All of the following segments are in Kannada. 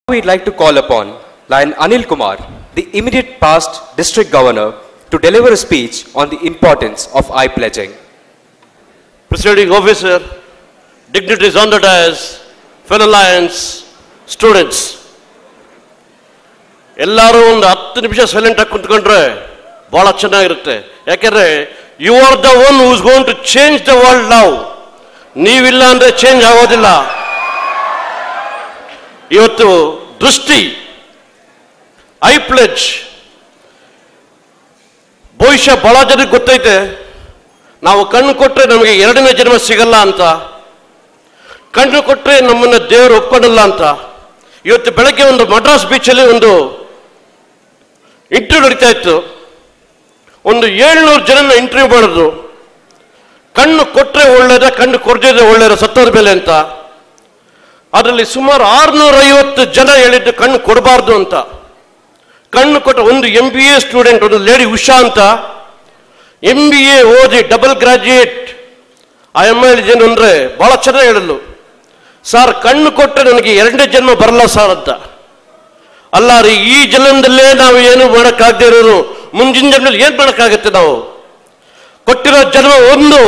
We'd like to call upon Lion Anil Kumar, the immediate past district governor, to deliver a speech on the importance of eye pledging. presiding officer, dignitaries on the dais, fellow lions, students. ಎಲ್ಲರೂ ಒಂದು ಹತ್ತು ನಿಮಿಷ ಸೈಲೆಂಟ್ ಆಗಿ ಕುಂತ್ಕೊಂಡ್ರೆ ಬಹಳ ಚೆನ್ನಾಗಿರುತ್ತೆ ಯಾಕೆಂದ್ರೆ you are the one who's going to change the world love ನೀವಿಲ್ಲ ಅಂದ್ರೆ ಚೇಂಜ್ ಆಗೋದಿಲ್ಲ ಇವತ್ತು ದೃಷ್ಟಿ ಐ ಪ್ಲೆಜ್ ಬಹುಶಃ ಬಹಳ ಜನಕ್ಕೆ ಗೊತ್ತೈತೆ ನಾವು ಕಣ್ಣು ಕೊಟ್ಟರೆ ನಮಗೆ ಎರಡನೇ ಜನ್ಮ ಸಿಗಲ್ಲ ಅಂತ ಕಣ್ಣು ಕೊಟ್ಟರೆ ನಮ್ಮನ್ನ ದೇವರು ಒಪ್ಕೊಳ್ಳಲ್ಲ ಅಂತ ಇವತ್ತು ಬೆಳಗ್ಗೆ ಒಂದು ಮಡ್ರಾಸ್ ಬೀಚಲ್ಲಿ ಒಂದು ಇಂಟರ್ವ್ಯೂ ನಡೀತಾ ಇತ್ತು ಒಂದು ಏಳ್ನೂರು ಜನನ ಇಂಟರ್ವ್ಯೂ ಮಾಡಿದ್ರು ಕಣ್ಣು ಕೊಟ್ಟರೆ ಒಳ್ಳೇದ ಕಣ್ಣು ಕೊಡದಿದ್ರೆ ಒಳ್ಳೇದ ಸತ್ತೋದ ಮೇಲೆ ಅಂತ ಅದರಲ್ಲಿ ಸುಮಾರು ಆರ್ನೂರ ಐವತ್ತು ಜನ ಹೇಳಿದ್ದು ಕಣ್ಣು ಕೊಡಬಾರ್ದು ಅಂತ ಕಣ್ಣು ಕೊಟ್ಟ ಒಂದು ಎಂ ಬಿ ಎ ಸ್ಟೂಡೆಂಟ್ ಒಂದು ಲೇಡಿ ಉಷಾ ಅಂತ ಎಂ ಬಿ ಎ ಓದಿ ಡಬಲ್ ಗ್ರಾಜ್ಯುಯೇಟ್ ಆ ಎಮ್ ಹೇಳಿದ್ದೇನು ಅಂದರೆ ಭಾಳ ಚೆನ್ನಾಗಿ ಹೇಳಲು ಸರ್ ಕಣ್ಣು ಕೊಟ್ಟರೆ ನನಗೆ ಎರಡನೇ ಜನ್ಮ ಬರಲ್ಲ ಸರ್ ಅಂತ ಅಲ್ಲ ರೀ ಈ ಜನ್ಮದಲ್ಲೇ ನಾವು ಏನು ಮಾಡೋಕ್ಕಾಗದೇ ಇರೋರು ಮುಂದಿನ ಜನ್ಮದಲ್ಲಿ ಏನು ಮಾಡೋಕ್ಕಾಗತ್ತೆ ನಾವು ಕೊಟ್ಟಿರೋ ಜನ್ಮ ಒಂದು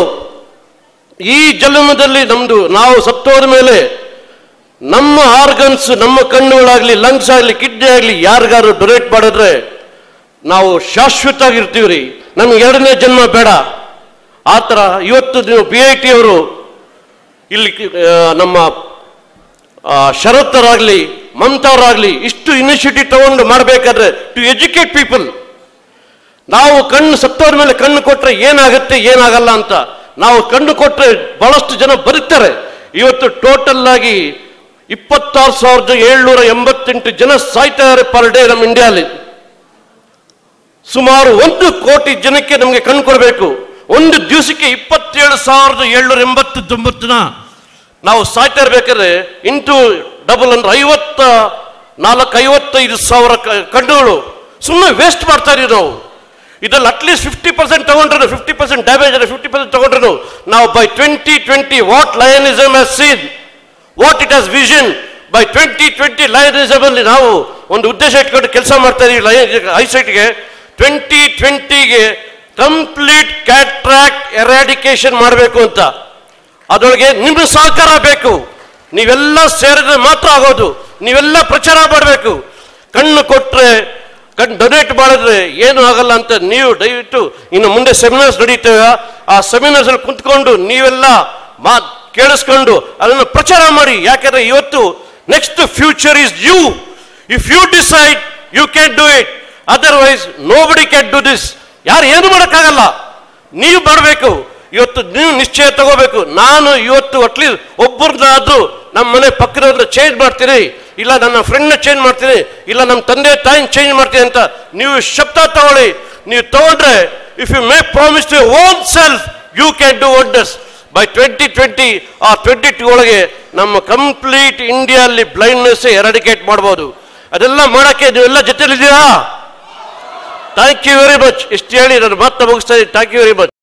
ಈ ಜನ್ಮದಲ್ಲಿ ನಮ್ದು ನಾವು ಸತ್ತೋದ ಮೇಲೆ ನಮ್ಮ ಆರ್ಗನ್ಸ್ ನಮ್ಮ ಕಣ್ಣುಗಳಾಗ್ಲಿ ಲಂಗ್ಸ್ ಆಗಲಿ ಕಿಡ್ನಿ ಆಗಲಿ ಯಾರಿಗಾರು ಡೊನೇಟ್ ಮಾಡಿದ್ರೆ ನಾವು ಶಾಶ್ವತ ಆಗಿರ್ತೀವಿ ರೀ ನಮ್ಗೆ ಎರಡನೇ ಜನ್ಮ ಬೇಡ ಆ ಥರ ಇವತ್ತು ನೀವು ಬಿ ಐ ಟಿ ಅವರು ಇಲ್ಲಿ ಆ, ನಮ್ಮ ಆ, ಶರತ್ತರಾಗಲಿ ಮಮತಾವರಾಗಲಿ ಇಷ್ಟು ಇನಿಷಿಯೇಟಿವ್ ತಗೊಂಡು ಮಾಡಬೇಕಾದ್ರೆ ಟು ಎಜುಕೇಟ್ ಪೀಪಲ್ ನಾವು ಕಣ್ಣು ಸತ್ತೋದ ಮೇಲೆ ಕಣ್ಣು ಕೊಟ್ಟರೆ ಏನಾಗುತ್ತೆ ಏನಾಗಲ್ಲ ಅಂತ ನಾವು ಕಣ್ಣು ಕೊಟ್ಟರೆ ಬಹಳಷ್ಟು ಜನ ಬದುಕ್ತಾರೆ ಇವತ್ತು ಟೋಟಲ್ ಆಗಿ ಇಪ್ಪತ್ತಾರು ಸಾವಿರದ ಏಳ್ನೂರ ಎಂಬತ್ತೆಂಟು ಜನ ಸಾಯ್ತಾರೆ ಪರ್ ಡೇ ನಮ್ಮ ಇಂಡಿಯಾಲಿ ಸುಮಾರು ಒಂದು ಕೋಟಿ ಜನಕ್ಕೆ ನಮಗೆ ಕಣ್ಣು ಕೊಡಬೇಕು ಒಂದು ದಿವಸಕ್ಕೆ ಇಪ್ಪತ್ತೇಳು ಸಾವಿರದ ಏಳ್ನೂರ ಎಂಬತ್ತೊಂಬತ್ತು ಜನ ನಾವು ಸಾಯ್ತಾ ಇರ್ಬೇಕಾದ್ರೆ ಇಂಟು ಡಬಲ್ ಅಂದ್ರೆ ಐವತ್ತ ನಾಲ್ಕು ಐವತ್ತೈದು ಸಾವಿರ ಕ- ಕಣ್ಣುಗಳು ಸುಮ್ಮನೆ ವೇಸ್ಟ್ ಮಾಡ್ತಾ ಇದೀವಿ ನಾವು ಇದ್ರಲ್ಲಿ ಅಟ್ಲೀಸ್ಟ್ ಫಿಫ್ಟಿ ಪರ್ಸೆಂಟ್ ತಗೊಂಡ್ರೆ ಫಿಫ್ಟಿ ಪರ್ಸೆಂಟ್ ಡ್ಯಾಮೇಜ್ ಅಲ್ಲ ಫಿಫ್ಟಿ ಪರ್ಸೆಂಟ್ ತಗೊಂಡ್ರು ನಾವು by twenty twenty what lionism has seen what it has vision by twenty twenty lionism ಅಲ್ಲಿ ನಾವು ಒಂದು ಉದ್ದೇಶ ಇಟ್ಕೊಂಡು ಕೆಲಸ ಮಾಡ್ತಾ ಇದೀವಿ ಲಯನ್ ಐಸೈಟ್ಗೆ ಟ್ವೆಂಟಿ ಟ್ವೆಂಟಿಗೆ ಕಂಪ್ಲೀಟ್ ಕ್ಯಾಟ್ರಾಕ್ಟ್ ಎರಾಡಿಕೇಶನ್ ಮಾಡಬೇಕು ಅಂತ ಅದರೊಳಗೆ ನಿಮ್ಮ ಸಹಕಾರ ಬೇಕು ನೀವೆಲ್ಲ ಸೇರಿದ್ರೆ ಮಾತ್ರ ಆಗೋದು ನೀವೆಲ್ಲ ಪ್ರಚಾರ ಮಾಡಬೇಕು ಕಣ್ಣು ಕೊಟ್ಟರೆ ಕಣ್ಣು ಡೊನೇಟ್ ಮಾಡಿದ್ರೆ ಏನು ಆಗಲ್ಲ ಅಂತ ನೀವು ದಯವಿಟ್ಟು ಇನ್ನು ಮುಂದೆ ಸೆಮಿನಾರ್ಸ್ ನಡೀತೇವೆ ಆ ಸೆಮಿನಾರ್ಸ್ ಅಲ್ಲಿ ಕುಂತ್ಕೊಂಡು ನೀವೆಲ್ಲ ಮಾತ್ ಕೇಳಿಸ್ಕೊಂಡು ಅದನ್ನು ಪ್ರಚಾರ ಮಾಡಿ ಯಾಕಂದ್ರೆ ಇವತ್ತು next future is you if you decide you can do it otherwise nobody can do this ಯಾರು ಏನು ಮಾಡೋಕ್ಕಾಗಲ್ಲ ನೀವು ಮಾಡಬೇಕು ಇವತ್ತು ನೀವು ನಿಶ್ಚಯ ತಗೋಬೇಕು ನಾನು ಇವತ್ತು ಅಟ್ಲೀಸ್ಟ್ ಒಬ್ಬರನ್ನಾದ್ರೂ ನಮ್ಮ ಮನೆ ಪಕ್ಕದವ್ರನ್ನ ಚೇಂಜ್ ಮಾಡ್ತೀನಿ ಇಲ್ಲ ನನ್ನ ಫ್ರೆಂಡ್ನ ಚೇಂಜ್ ಮಾಡ್ತೀನಿ ಇಲ್ಲ ನಮ್ಮ ತಂದೆ ತಾಯಿನ ಚೇಂಜ್ ಮಾಡ್ತೀನಿ ಅಂತ ನೀವು ಶಬ್ದ ತಗೊಳ್ಳಿ ನೀವು ತಗೊಂಡ್ರೆ if you make promise to own self you can do wonders by twenty twenty ಆ ಟ್ವೆಂಟಿ ಟೂ ಒಳಗೆ ನಮ್ಮ ಕಂಪ್ಲೀಟ್ ಇಂಡಿಯಾದಲ್ಲಿ ಬ್ಲೈಂಡ್ನೆಸ್ ಎರಾಡಿಕೇಟ್ ಮಾಡ್ಬೋದು ಅದೆಲ್ಲ ಮಾಡೋಕ್ಕೆ ನೀವೆಲ್ಲ ಜೊತೆಲಿದ್ದೀರಾ ಥ್ಯಾಂಕ್ ಯು ವೆರಿ ಮಚ್ ಇಷ್ಟು ಹೇಳಿ ನಾನು ಮಾತನ್ನ ಮುಗಿಸ್ತಾ ಇದ್ದೀನಿ ಥ್ಯಾಂಕ್ ಯು ವೆರಿ ಮಚ್